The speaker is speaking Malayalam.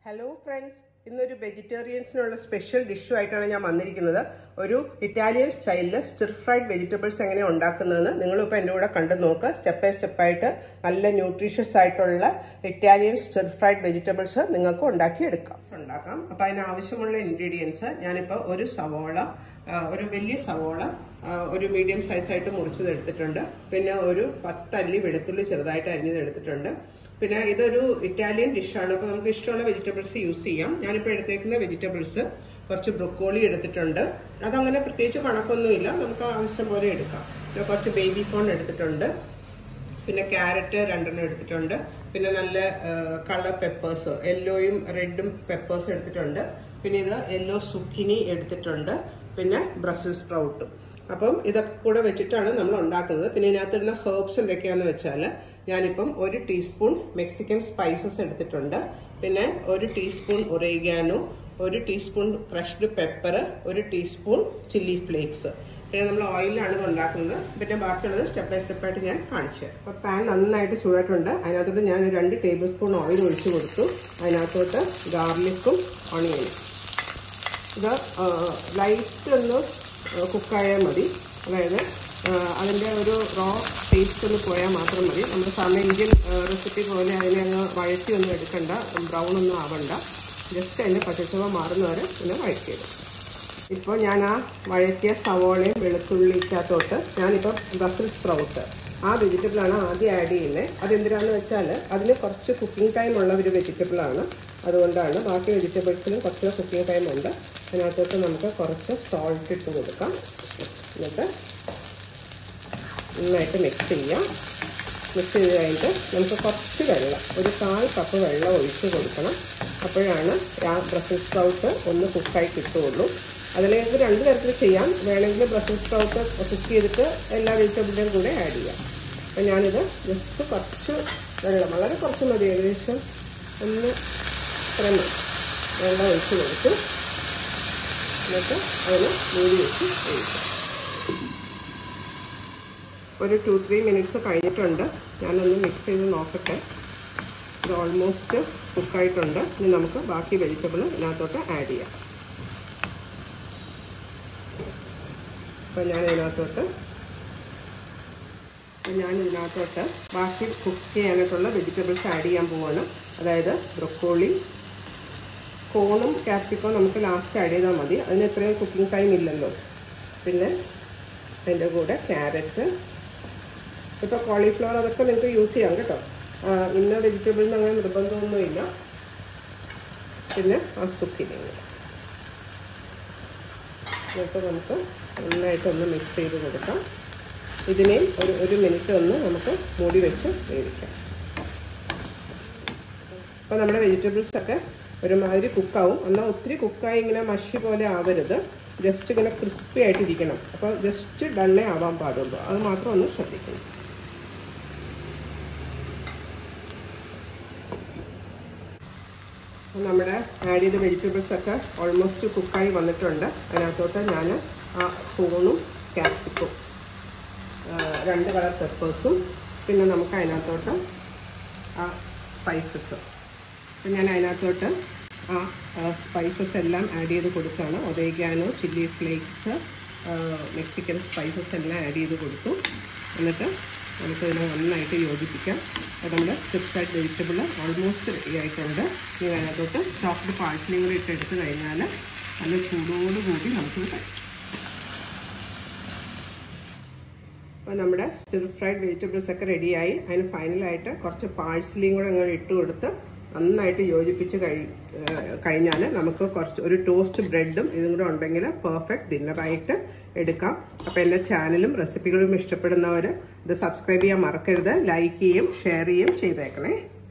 ഹലോ ഫ്രണ്ട്സ് ഇന്നൊരു വെജിറ്റേറിയൻസിനുള്ള സ്പെഷ്യൽ ഡിഷുമായിട്ടാണ് ഞാൻ വന്നിരിക്കുന്നത് ഒരു ഇറ്റാലിയൻ സ്റ്റൈലിൽ സ്റ്റിർ ഫ്രൈഡ് വെജിറ്റബിൾസ് എങ്ങനെ ഉണ്ടാക്കുന്നതെന്ന് നിങ്ങളിപ്പോൾ എൻ്റെ കൂടെ കണ്ടു നോക്കുക സ്റ്റെപ്പ് ബൈ സ്റ്റെപ്പായിട്ട് നല്ല ന്യൂട്രീഷ്യസ് ആയിട്ടുള്ള ഇറ്റാലിയൻ സ്റ്റിർ ഫ്രൈഡ് വെജിറ്റബിൾസ് നിങ്ങൾക്ക് ഉണ്ടാക്കിയെടുക്കാം ഉണ്ടാക്കാം അപ്പോൾ അതിന് ആവശ്യമുള്ള ഇൻഗ്രീഡിയൻസ് ഞാനിപ്പോൾ ഒരു സവോള ആ, ഒരു വലിയ സവോള ആ, ഒരു മീഡിയം സൈസായിട്ട് മുറിച്ചത് എടുത്തിട്ടുണ്ട് പിന്നെ ഒരു പത്തല്ലി വെളുത്തുള്ളി ചെറുതായിട്ട് അരിഞ്ഞത് എടുത്തിട്ടുണ്ട് പിന്നെ ഇതൊരു ഇറ്റാലിയൻ ഡിഷാണ് അപ്പോൾ നമുക്ക് ഇഷ്ടമുള്ള വെജിറ്റബിൾസ് യൂസ് ചെയ്യാം ഞാനിപ്പോൾ എടുത്തേക്കുന്ന വെജിറ്റബിൾസ് കുറച്ച് ബ്രൊക്കോളി എടുത്തിട്ടുണ്ട് അതങ്ങനെ പ്രത്യേകിച്ച് കണക്കൊന്നുമില്ല നമുക്ക് ആവശ്യം പോലെ എടുക്കാം പിന്നെ കുറച്ച് ബേബി കോൺ എടുത്തിട്ടുണ്ട് പിന്നെ ക്യാരറ്റ് രണ്ടെണ്ണം എടുത്തിട്ടുണ്ട് പിന്നെ നല്ല കളർ പെപ്പേഴ്സ് യെല്ലോയും റെഡും പെപ്പേഴ്സ് എടുത്തിട്ടുണ്ട് പിന്നെ ഇത് യെല്ലോ സുക്കിനി എടുത്തിട്ടുണ്ട് പിന്നെ ബ്രസൽ സ്പ്രൗട്ടും അപ്പം ഇതൊക്കെ കൂടെ വെച്ചിട്ടാണ് നമ്മൾ ഉണ്ടാക്കുന്നത് പിന്നെ ഇതിനകത്തിടുന്ന ഹേർബ്സ് എന്തൊക്കെയാണെന്ന് വെച്ചാൽ ഞാനിപ്പം ഒരു ടീസ്പൂൺ മെക്സിക്കൻ സ്പൈസസ് എടുത്തിട്ടുണ്ട് പിന്നെ ഒരു ടീസ്പൂൺ ഒറേഗാനോ ഒരു ടീസ്പൂൺ ക്രഷ്ഡ് പെപ്പർ ഒരു ടീസ്പൂൺ ചില്ലി ഫ്ലേക്സ് പിന്നെ നമ്മൾ ഓയിലാണ് ഇത് ഉണ്ടാക്കുന്നത് പിന്നെ ബാക്കിയുള്ളത് സ്റ്റെപ്പ് ബൈ സ്റ്റെപ്പായിട്ട് ഞാൻ കാണിച്ചു തരാം അപ്പോൾ പാൻ നന്നായിട്ട് ചൂടായിട്ടുണ്ട് അതിനകത്തോട്ട് ഞാൻ ഒരു രണ്ട് ടേബിൾ സ്പൂൺ ഓയിൽ ഒഴിച്ചു കൊടുത്തു അതിനകത്തോട്ട് ഗാർലിക്കും ഓണിയനും ഇത് ലൈറ്റ് ഒന്ന് കുക്കായാൽ മതി അതായത് അതിൻ്റെ ഒരു റോ ടേസ്റ്റ് ഒന്ന് പോയാൽ മാത്രം മതി നമ്മൾ സാധാരണ ഇന്ത്യൻ റെസിപ്പി പോലെ അതിനെ അങ്ങ് വഴറ്റി ഒന്നും എടുക്കണ്ട ബ്രൗൺ ഒന്നും ആവണ്ട ജസ്റ്റ് അതിൻ്റെ പച്ചച്ചുവ മാറുന്നവരെ ഒന്ന് വഴറ്റിയത് ഇപ്പോൾ ഞാൻ ആ വഴറ്റിയ സവോളയും വെളുത്തുള്ളിക്കകത്തോട്ട് ഞാനിപ്പോൾ ബ്രസൽ സ്പ്രൗട്ട് ആ വെജിറ്റബിളാണ് ആദ്യം ആഡ് ചെയ്യുന്നത് അതെന്തിനാണെന്ന് വെച്ചാൽ അതിന് കുറച്ച് കുക്കിംഗ് ടൈം ഉള്ള ഒരു വെജിറ്റബിളാണ് അതുകൊണ്ടാണ് ബാക്കി വെജിറ്റബിൾസിനും കുറച്ച് കുക്കിംഗ് ടൈം ഉണ്ട് അതിനകത്തോട്ട് നമുക്ക് കുറച്ച് സോൾട്ട് ഇട്ട് കൊടുക്കാം എന്നിട്ട് നന്നായിട്ട് മിക്സ് ചെയ്യാം മിക്സ് ചെയ്ത് കഴിഞ്ഞിട്ട് നമുക്ക് കുറച്ച് വെള്ളം ഒരു കാൽ കപ്പ് വെള്ളം ഒഴിച്ച് കൊടുക്കണം അപ്പോഴാണ് ആ ബ്രസൽ സ്പ്രൗട്ട് ഒന്ന് കുക്കായി കിട്ടുകയുള്ളൂ അതിലേക്ക് രണ്ട് തരത്തിൽ ചെയ്യാം വേണമെങ്കിൽ ബ്രസൽ സ്പ്രൗട്ട് കുക്ക് ചെയ്തിട്ട് എല്ലാ വെജിറ്റബിളിൻ്റെയും കൂടെ ആഡ് ചെയ്യാം അപ്പം ഞാനിത് ജസ്റ്റ് കുറച്ച് വെള്ളം വളരെ കുറച്ച് മതി ഏകദേശം ഒന്ന് ഇത്രയും മതി വെള്ളം ഒഴിച്ച് കൊടുത്തു എന്നിട്ട് അതിന് മൂടി വെച്ച് വേവിക്കാം ഒരു ടു ത്രീ മിനിറ്റ്സ് കഴിഞ്ഞിട്ടുണ്ട് ഞാനൊന്ന് മിക്സ് ചെയ്ത് നോക്കട്ടെ ഇത് ഓൾമോസ്റ്റ് കുക്കായിട്ടുണ്ട് ഇനി നമുക്ക് ബാക്കി വെജിറ്റബിൾ ഇതിനകത്തോട്ട് ആഡ് ചെയ്യാം അപ്പോൾ ഞാൻ ഇതിനകത്തോട്ട് ഞാൻ ഇതിനകത്തോട്ട് ബാക്കി കുക്ക് ചെയ്യാനായിട്ടുള്ള വെജിറ്റബിൾസ് ആഡ് ചെയ്യാൻ പോവാണ് അതായത് ബ്രൊക്കോളി കോണും ക്യാപ്സിക്കവും നമുക്ക് ലാസ്റ്റ് ആഡ് ചെയ്താൽ മതി അതിന് ഇത്രയും കുക്കിംഗ് ടൈം ഇല്ലല്ലോ പിന്നെ അതിൻ്റെ കൂടെ ക്യാരറ്റ് ഇപ്പോൾ കോളിഫ്ലവർ അതൊക്കെ നിങ്ങൾക്ക് യൂസ് ചെയ്യാം കേട്ടോ ഇന്ന വെജിറ്റബിളിന് അങ്ങനെ നിർബന്ധമൊന്നുമില്ല പിന്നെ ആ സുക്കിനി എന്നിട്ട് നമുക്ക് നന്നായിട്ടൊന്ന് മിക്സ് ചെയ്ത് കൊടുക്കാം ഇതിനെയും ഒരു ഒരു മിനിറ്റ് ഒന്ന് നമുക്ക് മൂടി വെച്ച് വേവിക്കാം അപ്പോൾ നമ്മുടെ വെജിറ്റബിൾസ് ഒക്കെ ഒരുമാതിരി കുക്കാവും എന്നാൽ ഒത്തിരി കുക്കായി ഇങ്ങനെ മഷി പോലെ ആവരുത് ജസ്റ്റ് ഇങ്ങനെ ക്രിസ്പി ആയിട്ടിരിക്കണം അപ്പോൾ ജസ്റ്റ് ഡണ്ണേ ആവാൻ പാടുള്ളൂ അത് മാത്രം ഒന്ന് ശ്രദ്ധിക്കണം നമ്മുടെ ആഡ് ചെയ്ത വെജിറ്റബിൾസ് ഒക്കെ ഓൾമോസ്റ്റ് കുക്കായി വന്നിട്ടുണ്ട് അതിനകത്തോട്ട് ഞാൻ ആ കൂണും ക്യാപ്സിക്കും രണ്ട് കളർ പെപ്പേഴ്സും പിന്നെ നമുക്ക് അതിനകത്തോട്ട് ആ സ്പൈസസ് അപ്പം ഞാൻ അതിനകത്തോട്ട് ആ സ്പൈസസ് എല്ലാം ആഡ് ചെയ്ത് കൊടുക്കുകയാണ് oregano chilli flakes Mexican spices എല്ലാം ആഡ് ചെയ്ത് കൊടുത്തു എന്നിട്ട് നമുക്കതിനെ നന്നായിട്ട് യോജിപ്പിക്കാം അപ്പോൾ നമ്മുടെ സ്റ്റിഫായിട്ട് വെജിറ്റബിൾ ഓൾമോസ്റ്റ് റെഡി ആയിട്ടുണ്ട് ഇനി അതിനകത്തോട്ട് ചോപ്ഡ് പാഴ്സലിയും കൂടി ഇട്ടെടുത്ത് കഴിഞ്ഞാൽ നല്ല ചൂടോടുകൂടി നമുക്ക് കഴിക്കാം അപ്പോൾ നമ്മുടെ സ്റ്റിർ ഫ്രൈഡ് വെജിറ്റബിൾസ് ഒക്കെ റെഡിയായി അതിന് ഫൈനലായിട്ട് കുറച്ച് പാഴ്സലിയും കൂടെ അങ്ങനെ ഇട്ട് കൊടുത്ത് നന്നായിട്ട് യോജിപ്പിച്ച് കഴി കഴിഞ്ഞാൽ നമുക്ക് കുറച്ച് ഒരു ടോസ്റ്റ് ബ്രെഡും ഇതും കൂടെ ഉണ്ടെങ്കിൽ പെർഫെക്റ്റ് ഡിന്നറായിട്ട് എടുക്കാം അപ്പോൾ എൻ്റെ ചാനലും റെസിപ്പികളും ഇഷ്ടപ്പെടുന്നവർ ഇത് സബ്സ്ക്രൈബ് ചെയ്യാൻ മറക്കരുത് ലൈക്ക് ചെയ്യും ഷെയർ ചെയ്യും ചെയ്തേക്കണേ